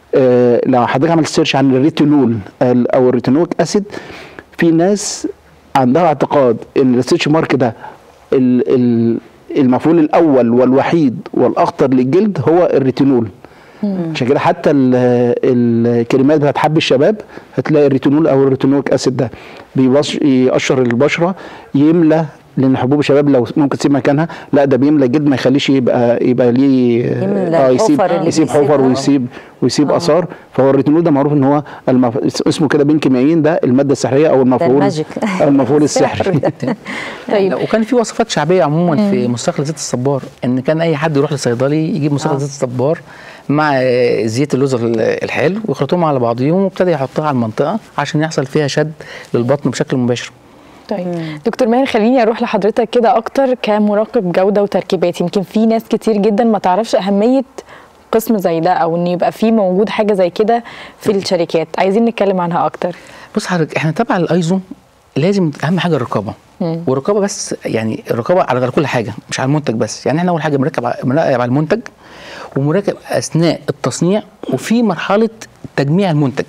آه لو حضرتك عملت سيرش عن الريتينول ال- او الريتينويك اسيد في ناس عندها اعتقاد ان السيرش مارك ده ال- ال- المفعول الاول والوحيد والاخطر للجلد هو الريتينول عشان كده حتى ال- الكريمات بتاعت حب الشباب هتلاقي الريتينول او الريتينويك اسيد ده بيبص- يقشر البشره يملى لان حبوب الشباب لو ممكن تسيب مكانها لا ده بيملى الجلد ما يخليش يبقى يبقى ليه يملى يسيب الحفر اللي يسيب حفر بيسيبها. ويسيب ويسيب اثار فهو الريتينول ده معروف ان هو المف... اسمه كده بين كيميائيين ده الماده السحريه او المفعول الماجيك. أو المفعول السحر السحري ده. طيب لا، وكان في وصفات شعبيه عموما في مستخلص زيت الصبار ان كان اي حد يروح لصيدلي يجيب مستخلص زيت الصبار مع آه، زيت اللوز ال- الحلو ويخلطوهم على بعضيهم وابتدى يحطها على المنطقه عشان يحصل فيها شد للبطن بشكل مباشر طيب دكتور ماهر خليني اروح لحضرتك كده اكتر كمراقب جوده وتركيبات يمكن في ناس كتير جدا ما تعرفش اهميه قسم زي ده او ان يبقى في موجود حاجه زي كده في الشركات عايزين نتكلم عنها اكتر بص حضرتك احنا تبع الايزو لازم اهم حاجه الرقابه والرقابه بس يعني الرقابه على كل حاجه مش على المنتج بس يعني احنا اول حاجه بنركب على- بنراقب على المنتج ومراقب اثناء التصنيع وفي مرحله تجميع المنتج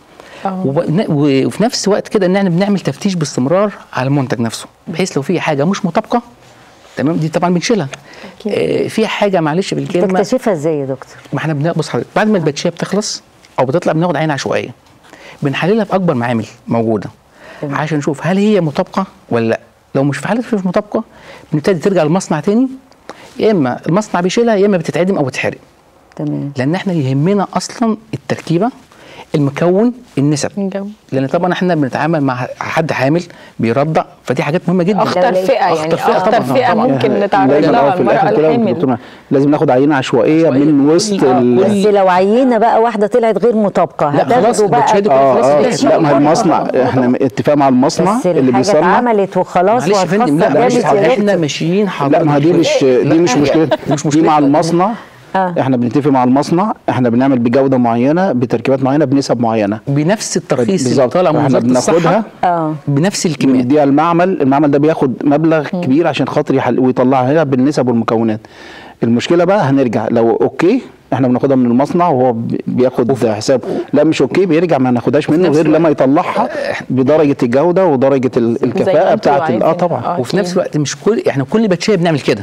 اه وب- وفي نفس الوقت كده ان احنا بنعمل تفتيش باستمرار على المنتج نفسه بحيث لو في حاجه مش مطابقه تمام دي طبعا بنشيلها أكيد. آه في حاجه معلش بالكلمه تكتشفها ازاي يا دكتور ما احنا بنا- بص حضرتك بعد ما الباتشيه بتخلص او بتطلع بناخد عين عشوائيه بنحللها في اكبر معامل موجوده تمام. عشان نشوف هل هي مطابقه ولا لا لو مش في حاله مش مطابقه بنبتدي ترجع للمصنع تاني يا اما المصنع بيشيلها يا اما بتتعدم او بتتحرق تمام لان احنا يهمنا اصلا التركيبه المكون النسب الجو. لان طبعا احنا بنتعامل مع حد حامل بيرضع فدي حاجات مهمه جدا اخطر فئه يعني أخطر فئة اخطر طبعاً، فئه طبعاً. ممكن نتعرض لازم لها أقول في المراه الاخر كده الحامل دكتورة، لازم ناخد عينه عشوائيه عشوائية. من وسط آه، ال- بس لو عينه بقى واحده طلعت غير مطابقه لا خلاص هتاخده بقى الباتشات دي اه خلاص اه انتهت. لا ما هي المصنع احنا اتفاق مع المصنع بس اللي الحاجه بيصنع اتعملت وخلاص معلش يا فندم لا وهتخسر معلش جامد يا احنا دكتور. ماشيين حضرتك لا ما هي دي مش دي مش لا، مشكله مش دي مشكله مع المصنع آه. احنا بنتفق مع المصنع احنا بنعمل بجوده معينه بتركيبات معينه بنسب معينه بنفس الترخيص اللي بالظبط. طالع من فاحنا وزاره الصحه بناخدها اه بنفس الكميات بنديها المعمل المعمل ده بياخد مبلغ كبير عشان خاطر يحل ويطلعها هنا بالنسب والمكونات المشكله بقى هنرجع لو اوكي احنا بناخدها من المصنع وهو بي- بياخد حساب لا مش اوكي بيرجع ما ناخدهاش منه نفس غير الوقت- لما يطلعها بدرجه الجوده ودرجه ال- زي ما الكفاءه انتوا بتاعت ال- اه عايزين. طبعا آه. وفي نفس الوقت مش كل احنا كل باتشيه بنعمل كده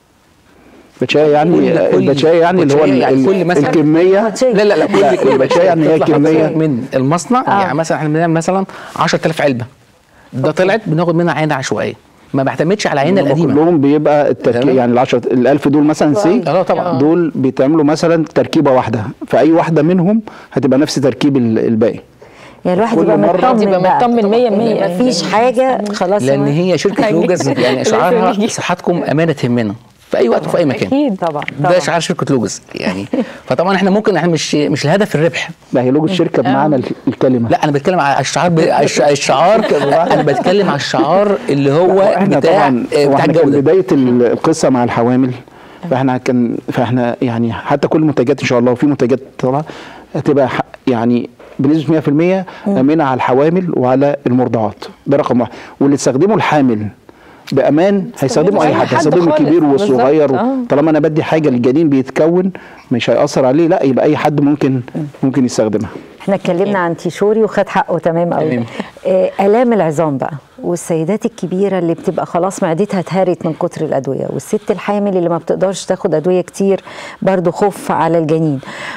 باتشايه يعني كل- كل- الباتشايه يعني اللي هو باتشاية يعني ال- كل مثلا- الكميه باتشاية. لا لا لا كل لا، كل الباتشاية يعني هي بتطلع كمية. من المصنع آه. يعني مثلا احنا بنعمل مثلا 10000 علبه ده طلعت بناخد منها عينه عشوائيه ما بعتمدش على العينه هم القديمه كلهم بيبقى التركيب تمام. يعني ال 10 ال 1000 دول مثلا سي اه طبعا دول بيتعملوا مثلا تركيبه واحده فاي واحده منهم هتبقى نفس تركيب ال- الباقي يعني الواحد كل يبقى مرة مطمن يبقى بقى. مطمن 100 100 يعني مفيش حاجه خلاص لان هو- هي شركه أيوة. لوجز يعني لازم اشعارها يجي. صحتكم امانه تهمنا في اي وقت وفي اي مكان اكيد طبعا ده طبعا اشعار شركه لوجز يعني فطبعا احنا ممكن احنا مش مش الهدف الربح ما هي لوجو الشركه بمعنى ال- الكلمه لا انا بتكلم على الشعار ب... الش- الشعار انا بتكلم على الشعار اللي هو احنا بتاع طبعا آه، بتاع واحنا كان الجوده بدايه ال- القصه مع الحوامل فاحنا كان فاحنا يعني حتى كل المنتجات ان شاء الله وفي منتجات طالعه هتبقى ح- يعني بنسبه 100% امنه على الحوامل وعلى المرضعات ده رقم واحد واللي استخدمه الحامل بامان هيستخدمه اي أي حد حد هيستخدمه خالص. الكبير والصغير بالظبط. آه. طالما انا بدي حاجه للجنين بيتكون مش هياثر عليه لا يبقى اي حد ممكن ممكن يستخدمها احنا اتكلمنا عن تيشوري وخد حقه تمام قوي تمام. آه، الام العظام بقى والسيدات الكبيره اللي بتبقى خلاص معدتها اتهرت من كتر الادويه والست الحامل اللي ما بتقدرش تاخد ادويه كتير برضو خوف على الجنين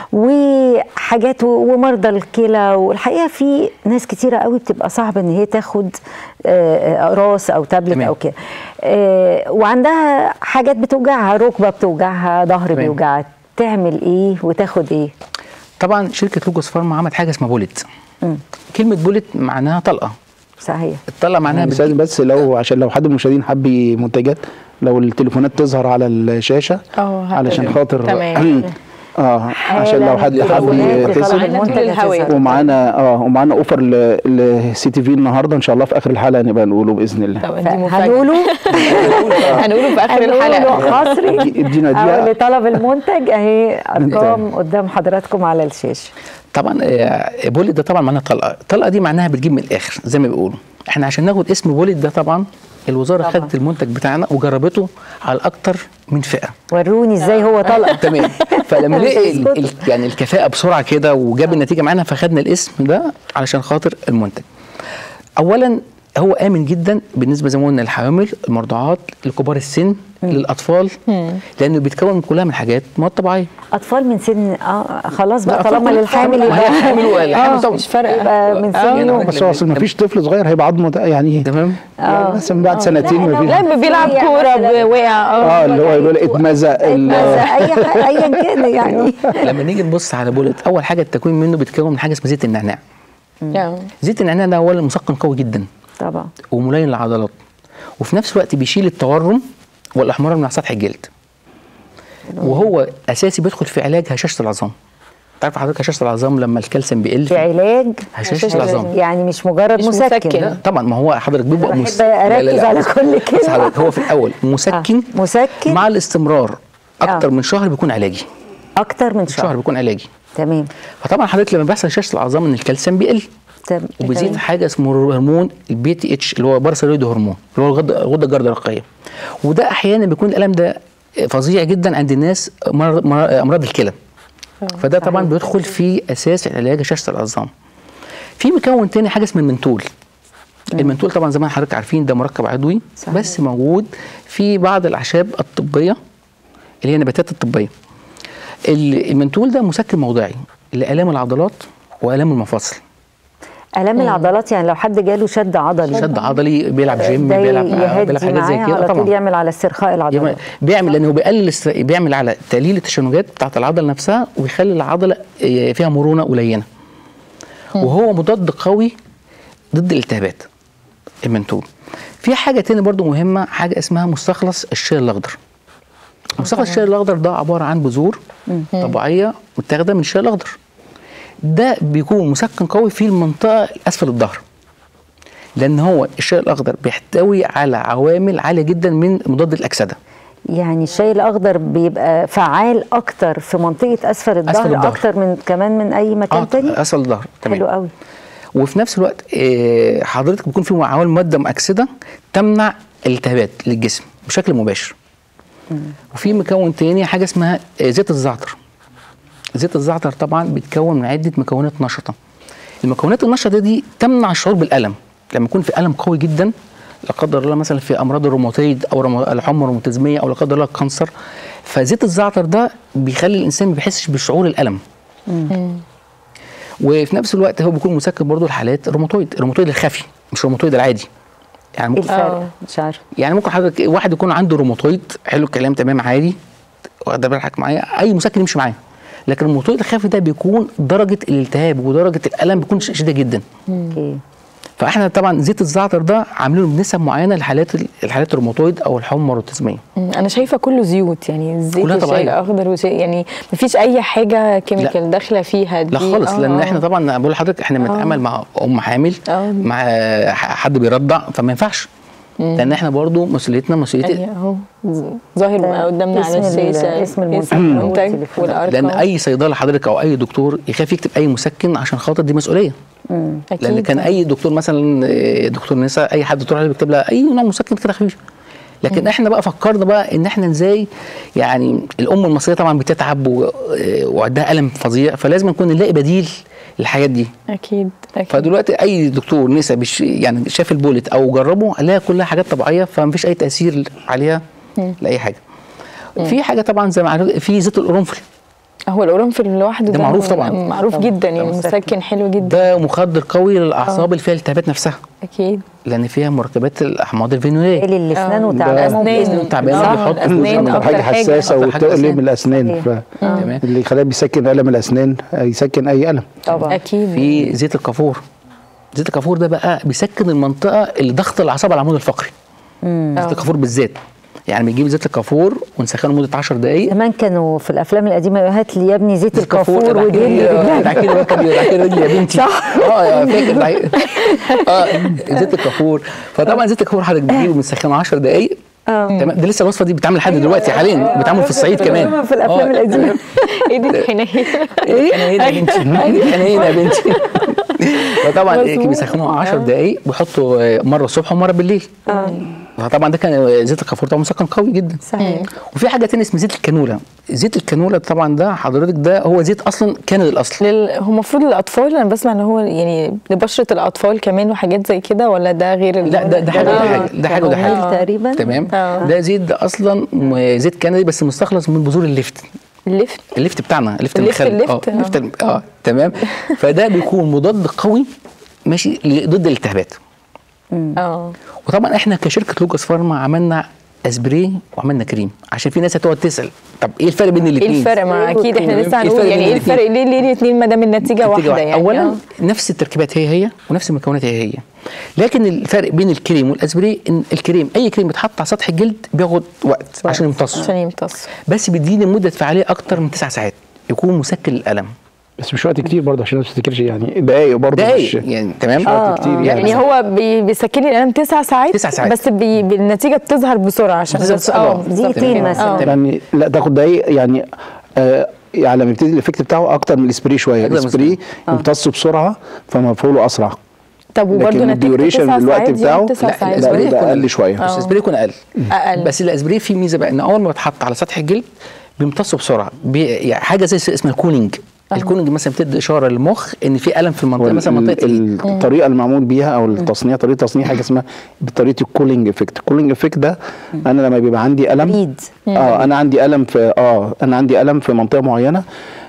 وحاجات و- ومرضى الكلى والحقيقه في ناس كتيره قوي بتبقى صعب ان هي تاخد آه، اقراص او تابلت تمام. او كده آه، وعندها حاجات بتوجعها ركبه بتوجعها ظهر تمام. بيوجعها تعمل ايه وتاخد ايه طبعا شركه لوجوس فارما عملت حاجه اسمها بوليت كلمه بوليت معناها طلقه صحيح الطلقه معناها يعني بتجيب- بس لو عشان لو حد من المشاهدين حب منتجات لو التليفونات تظهر على الشاشه اه علشان خاطر تمام. اه عشان لو حد حب تليفونات يتصل طلب المنتج الهوائي. هتظهر. ومعانا اه ومعانا اوفر لسي تي في النهارده ان شاء الله في اخر الحلقه نبقى نقوله باذن الله طب دي مفاجأة. هنقوله هنقوله في اخر هنقوله الحلقه حصري ادينا او دقيقه لطلب المنتج اهي ارقام قدام حضراتكم على الشاشه طبعا آه، بوليت ده طبعا معناها طلقه الطلقه دي معناها بتجيب من الاخر زي ما بيقولوا احنا عشان ناخد اسم بوليت ده طبعا الوزاره طبعاً. خدت المنتج بتاعنا وجربته على اكتر من فئه وروني ازاي هو طلق تمام فلما مش لقي ال- هيسكتوا. ال- يعني الكفاءه بسرعه كده وجاب النتيجه معانا فخدنا الاسم ده علشان خاطر المنتج اولا هو امن جدا بالنسبه زي ما قلنا للحوامل المرضعات لكبار السن للاطفال لانه بيتكون كلها من حاجات مواد طبيعيه اطفال من سن اه خلاص بقى لا، أطفال طالما كلها للحامل طبعاً. يبقى الحامل والحامل آه، طبعاً. مش فارقه يبقى من آه. سنه يعني بس هو اصل ما فيش طفل صغير هيبقى عظمه ده يعني تمام اه مثلا بعد سنتين ما فيش لا بيلعب كوره ب- وقع اه اللي هو يقول اتمزق ال- اي ح- ايا كان يعني لما نيجي نبص على بولت اول حاجه التكوين منه بيتكون من حاجه اسمها زيت النعناع آه. زيت النعناع ده اولا مسكن قوي جدا طبعا وملين للعضلات وفي نفس الوقت بيشيل التورم والاحمرار من على سطح الجلد وهو اساسي بيدخل في علاج هشاشه العظام تعرف حضرتك هشاشه العظام لما الكالسيوم بيقل في علاج هشاشه العظام يعني مش مجرد مش مسكن مسكن. لا طبعا ما هو حضرتك بيبقى بحب مس- أركز على كل كلمة. بس حضرتك هو في الاول مسكن آه، مسكن. مع الاستمرار اكتر آه. من شهر بيكون علاجي اكتر من شهر شهر بيكون علاجي تمام فطبعا حضرتك لما بيحصل هشاشه العظام ان الكالسيوم بيقل تمام وبيزيد حاجه اسمه هرمون البي تي اتش اللي هو باراسيرويد هرمون اللي هو الغده الغده الجرثوميه وده احيانا بيكون الالم ده فظيع جدا عند الناس مرض مرض- امراض الكلى فده طبعا صحيح. بيدخل في اساس علاج هشاشه العظام في مكون تاني حاجه اسمها المنتول المنتول طبعا زي ما حضرتك عارفين ده مركب عضوي صحيح. بس موجود في بعض الاعشاب الطبيه اللي هي النباتات الطبيه ال- المنتول ده مسكن موضعي لالام العضلات والام المفاصل الام العضلات يعني لو حد جاله شد عضلي شد عضلي بيلعب جيم ده بيلعب بيلعب يهدي حاجات زي معاه كده على طول طبعا يعمل على استرخاء العضلات يعمل- بيعمل لانه بيقلل است- بيعمل على تقليل التشنجات بتاعت العضله نفسها ويخلي العضله آه، فيها مرونه قليله وهو مضاد قوي ضد الالتهابات المنتوب في حاجه تاني برضو مهمه حاجه اسمها مستخلص الشاي الاخضر مستخلص الشاي الاخضر ده عباره عن بذور طبيعيه متاخده من الشاي الاخضر ده بيكون مسكن قوي في المنطقه اسفل الظهر لان هو الشاي الاخضر بيحتوي على عوامل عاليه جدا من مضاد الاكسده يعني الشاي الاخضر بيبقى فعال اكتر في منطقه اسفل الظهر الظهر. اكتر من كمان من اي مكان تاني اسفل الظهر تمام حلو قوي وفي نفس الوقت آه، حضرتك بيكون في عوامل ماده مؤكسده تمنع الالتهابات للجسم بشكل مباشر وفي مكون تاني حاجه اسمها آه، زيت الزعتر زيت الزعتر طبعا بيتكون من عده مكونات نشطه المكونات النشطه دي تمنع الشعور بالالم لما يكون في الم قوي جدا لا قدر الله مثلا في امراض الروماتيد او رمو- الحمى الروماتيزميه او لا قدر الله الكانسر فزيت الزعتر ده بيخلي الانسان ما بيحسش بشعور الالم وفي نفس الوقت هو بيكون مسكن برضه لحالات الروماتويد الروماتويد الخفي مش الروماتويد العادي يعني ايه ممكن الفرق مش عارف يعني ممكن حضرتك واحد يكون عنده روماتويد حلو الكلام تمام عادي واخد بالك معايا اي مسكن يمشي معاه لكن الروماتويد الخفي ده بيكون درجه الالتهاب ودرجه الالم بيكون ش- شديده جدا اوكي فاحنا طبعا زيت الزعتر ده عاملينه بنسب معينه لحالات الحالات الروماتويد او الحمى الروماتيزميه مم. انا شايفه كله زيوت يعني الزيت كلها والشاي طبيعية. الاخضر والشاي يعني مفيش اي حاجه كيميكال داخله فيها دي لا خالص آه، لان آه. احنا طبعا بقول لحضرتك احنا بنتعامل مع ام حامل آه. مع ح- حد بيرضع فما ينفعش لان احنا برضو مسؤوليتنا مسؤوليه يعني اهو ز- ظاهر قدامنا على اسم ال- الشاشه اسم المنتج المنتج والتليفون. والارقام لان اي صيدله حضرتك او اي دكتور يخاف يكتب اي مسكن عشان خاطر دي مسؤوليه أكيد. لان كان اي دكتور مثلا آه، دكتور نساء اي حد دكتور عليه بيكتب لها اي نوع مسكن كده خفيف لكن احنا بقى فكرنا بقى ان احنا ازاي يعني الام المصريه طبعا بتتعب و- آه، وعندها الم فظيع فلازم نكون نلاقي بديل للحاجات دي اكيد اكيد فدلوقتي اي دكتور نسا بش يعني شاف البولت او جربه لها كلها حاجات طبيعيه فمفيش اي تاثير عليها لاي حاجه في حاجه طبعا زي ما عارف في زيت القرنفل هو القرنفل لوحده ده معروف طبعاً. معروف جدا يعني مسكن حلو جدا ده مخدر قوي للاعصاب اللي فيها التهابات نفسها اكيد لان فيها مركبات الاحماض الفينوليه اللي الاسنان آه. وتعبانهم أسنان. بإذن تعبانين آه، بيحط الأسنان جزء من أكتر حاجه حاجة. حساسه أكتر حاجة وتؤلم أسنان. الاسنان صحيح. ف... تمام. اللي يخليها بيسكن الم الاسنان يسكن اي الم طبعا اكيد في زيت الكافور زيت الكافور ده بقى بيسكن المنطقه اللي ضغط الاعصاب على العمود الفقري زيت الكافور بالذات يعني بنجيب زيت الكافور ونسخنه لمده 10 دقائق زمان كانوا في الافلام القديمه هات لي يا ابني زيت الكافور ودهن لي رجلها. بعد كده بقى كان بعد كده رجلي يا بنتي صح اه فاكر بعد- اه زيت الكافور فطبعا زيت الكافور حضرتك بتجيبه بنسخنه 10 دقائق تمام ده لسه الوصفه دي بتتعمل لحد دلوقتي حاليا بتتعمل في الصعيد كمان في الافلام آه، القديمه ايه دي الحنيه ايه انا هنا يا بنتي انا هنا يا بنتي فطبعا ايه مظبوط. بيسخنوها 10 دقائق ويحطوا آه، مره الصبح ومره بالليل فطبعا ده كان زيت الكافور طبعا مسكن قوي جدا صحيح وفي حاجه تانية اسمها زيت الكانولا زيت الكانولا طبعا ده حضرتك ده هو زيت اصلا كندي الاصل لل... هو المفروض للاطفال انا بسمع ان هو يعني لبشره الاطفال كمان وحاجات زي كده ولا ده غير ال- لا ده ده حاجه وده حاجه ده حاجه وده كموميل حاجه تقريبا تمام آه. ده زيت ده اصلا م- زيت كندي بس مستخلص من بذور اللفت اللفت اللفت بتاعنا اللفت اللفت- المخلل اللفت، اه آه. اللفت الم- اه تمام فده بيكون مضاد قوي ماشي ل- ضد الالتهابات اه وطبعا احنا كشركه لوكاس فارما عملنا اسبري وعملنا كريم عشان في ناس هتقعد تسال طب ايه الفرق بين ايه الاثنين الفرق ما اكيد احنا إيه لسه الفرق هنقول بين يعني ايه الاتنين؟ الفرق ليه ليه الاثنين ما دام النتيجه واحده يعني اولا آه. نفس التركيبات هي هي ونفس المكونات هي هي لكن الفرق بين الكريم والاسبري ان الكريم اي كريم بيتحط على سطح الجلد بياخد وقت عشان يمتص عشان يمتص بس بيديني مده فعاليه اكتر من تسع ساعات يكون مسكن للالم بس مش وقت كتير برضه عشان الناس ما تفتكرش يعني دقايق برضه دقايق مش يعني تمام مش وقت كتير يعني, يعني هو بي- بيسكن لي الالم تسع ساعات تسع ساعات. بس بي بالنتيجه بتظهر بسرعه عشان بتظهر بس- بسرعة. اه بالظبط دقيقتين كده. مثلا. آه. يعني لا تاخد دقايق يعني آه يعني لما يبتدي الايفكت بتاعه اكتر من الاسبري شويه أكتر من الاسبري يمتص بسرعه فمفعوله اسرع طب وبرده لكن نتيجه الديوريشن تسع الوقت ساعات دي بتاعه تسع لا، ساعات لا الأسبري ده يكون- اقل شويه بس الاسبري يكون اقل اقل بس الاسبري فيه ميزه بقى ان اول ما بيتحط على سطح الجلد بيمتص بسرعه بي يعني حاجه زي اسمها الكولينج الكولينج مثلا بتدي اشاره للمخ ان في الم في المنطقه مثلا منطقه ال- الطريقه المعمول بيها او التصنيع طريقه تصنيع حاجه اسمها بطريقه الكولينج افكت الكولينج افكت ده انا لما بيبقى عندي الم بريد. اه انا عندي الم في اه انا عندي الم في منطقه معينه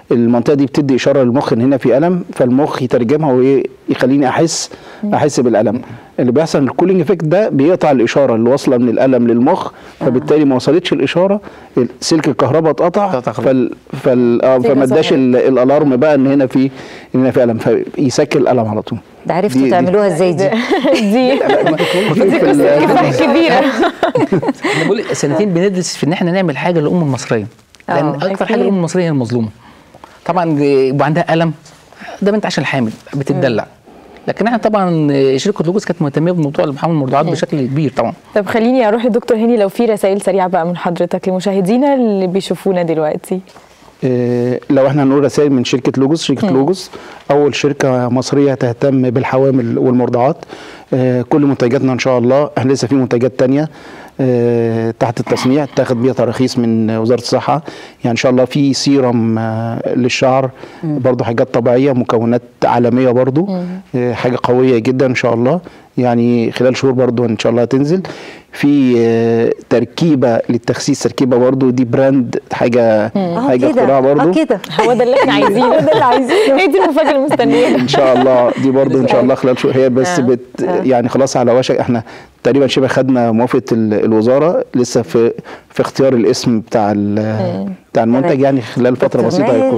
المنطقه دي بتدي اشاره للمخ ان هنا في الم فالمخ يترجمها ويخليني احس احس بالالم اللي بيحصل الكولينج افكت ده بيقطع الاشاره اللي واصله من الالم للمخ فبالتالي ما وصلتش الاشاره سلك الكهرباء اتقطع اتقطع. فال فال آه، سلك فما اداش صغير. ال- الالارم بقى ان هنا في ان هنا في الم فيسكر الالم على طول ده عرفتوا دي- دي- تعملوها ازاي دي دي دي في ال- كفايه كبيره انا بقول سنتين بندرس في ان احنا نعمل حاجه للام المصريه لان آه، اكتر أكيد. حاجه الام المصريه هي المظلومه طبعا يبقى عندها الم ده بنت عشان حامل بتدلع لكن احنا طبعا شركه لوجوس كانت مهتمه بموضوع الحمل المرضعات بشكل كبير طبعا طب خليني اروح لدكتور هاني لو في رسائل سريعه بقى من حضرتك لمشاهدينا اللي بيشوفونا دلوقتي آه، لو احنا هنقول رسائل من شركه لوجوس شركه لوجوس اول شركه مصريه تهتم بالحوامل والمرضعات آه، كل منتجاتنا ان شاء الله احنا لسه في منتجات تانية آه، تحت التصنيع تاخد بيها تراخيص من وزاره الصحه يعني ان شاء الله في سيرم آه، للشعر برضو حاجات طبيعيه مكونات عالميه برضو آه، حاجه قويه جدا ان شاء الله يعني خلال شهور برضو ان شاء الله هتنزل في آه، تركيبه للتخسيس تركيبه برضو دي براند حاجه اه حاجه كده اختراع برضو اه كده هو ده اللي احنا عايزينه هو ده اللي عايزينه هي دي المفاجاه المستنيه ان شاء الله دي برضو ان شاء الله خلال شهور هي بس آه. بت يعني خلاص على وشك احنا تقريبا شبه خدنا موافقه ال- الوزاره لسه في في اختيار الاسم بتاع ال- بتاع المنتج يعني خلال فتره دكتور بسيطه ماهر، هيكون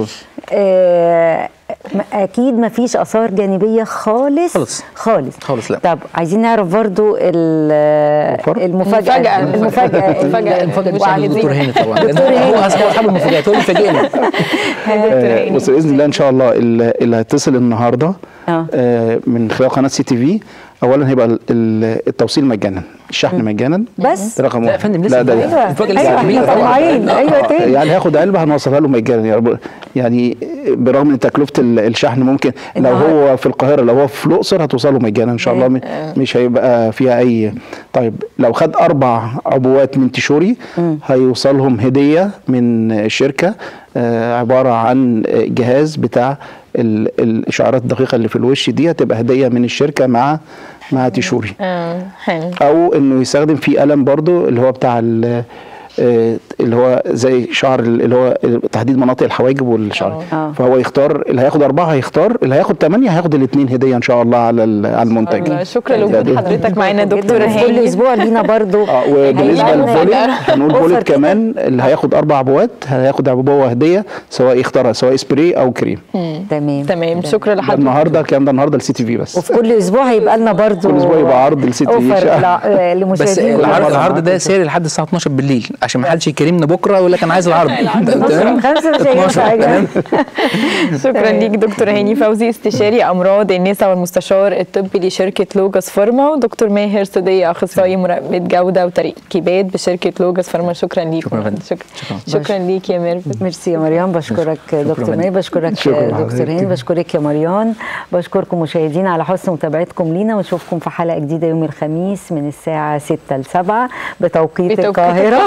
آه م- اكيد ما فيش اثار جانبيه خالص خالص. خالص خالص، لا. طب عايزين نعرف برضو ال- الفرق؟ المفاجاه المفاجأة. المفاجاه المفاجأة. المفاجاه دي وعايزين- دكتور هاني طبعا لأن دكتور هاني. هو اصحاب اصحاب المفاجات هو اللي فاجئنا آه، بص باذن الله ان شاء الله اللي اللي هيتصل النهارده آه. آه، من خلال قناه سي تي في اولا هيبقى ال- ال- التوصيل مجانا الشحن مجانا بس ده رقم لا يا واحد فندم لسه لا ده ايوه الفاجأة لسه ايوه كبيرة احنا طبعاً. طماعين ايوه تاني يعني هياخد علبه هنوصلها له مجانا يعني رب- يعني برغم ان تكلفه ال- الشحن ممكن لو النهار- هو في القاهره لو هو في الاقصر هتوصله مجانا ان شاء الله م- مش هيبقى فيها اي طيب لو خد اربع عبوات من تيشوري هيوصلهم هديه من الشركه آه، عباره عن جهاز بتاع ال- الاشعارات الدقيقه اللي في الوش دي هتبقى هديه من الشركه مع مع تيشوري اه حلو او انه يستخدم فيه قلم برضو اللي هو بتاع ال- آه، اللي هو زي شعر ال- اللي هو تحديد مناطق الحواجب والشعر آه. فهو يختار اللي هياخد اربعه هيختار اللي هياخد ثمانيه هياخد الاثنين هديه ان شاء الله على ال- على المنتج الله، شكرا لوجود حضرتك معانا دكتور جداً. وفي كل هاني اسبوع لينا برضو اه وبالنسبه هيبقى للبوليت مفاجأة. هنقول أوفر بوليت كده. كمان اللي هياخد اربع عبوات هياخد عبوه هديه سواء يختارها سواء سبراي او كريم تمام تمام شكرا ده لحضرتك النهارده الكلام ده النهارده السي تي في بس وفي كل اسبوع هيبقى لنا برضو كل أسبوع يبقى عرض للست اوفر عيشة. لا- آه، بس لمشاهدين العرض كل العرض ده ساري لحد الساعه 12 بالليل عشان ما حدش يكرمنا بكره ويقول لك انا عايز العرض تمام خمسة مش هينفع 12 يا تمام شكرا ليك دكتور هاني فوزي استشاري امراض النساء والمستشار الطبي لشركه لوجاس فارما ودكتور ماهر صديق اخصائي مراقبه جوده وتركيبات بشركه لوجاس فارما شكرا ليك شكرا يا فندم. شكرا شكرا. شكرا ليك يا ميرفت ميرسي يا مريم بشكرك دكتور فندم. مي بشكرك شكرا دكتور لحضرتك. هاني بشكرك يا مريان بشكركم مشاهدينا على حسن متابعتكم لينا ونشوفكم في حلقه جديده يوم الخميس من الساعه 6 ل 7 بتوقيت بتوقيت القاهره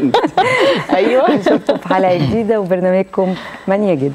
ايوه نشوفكم في حلقه جديده وبرنامجكم من يجد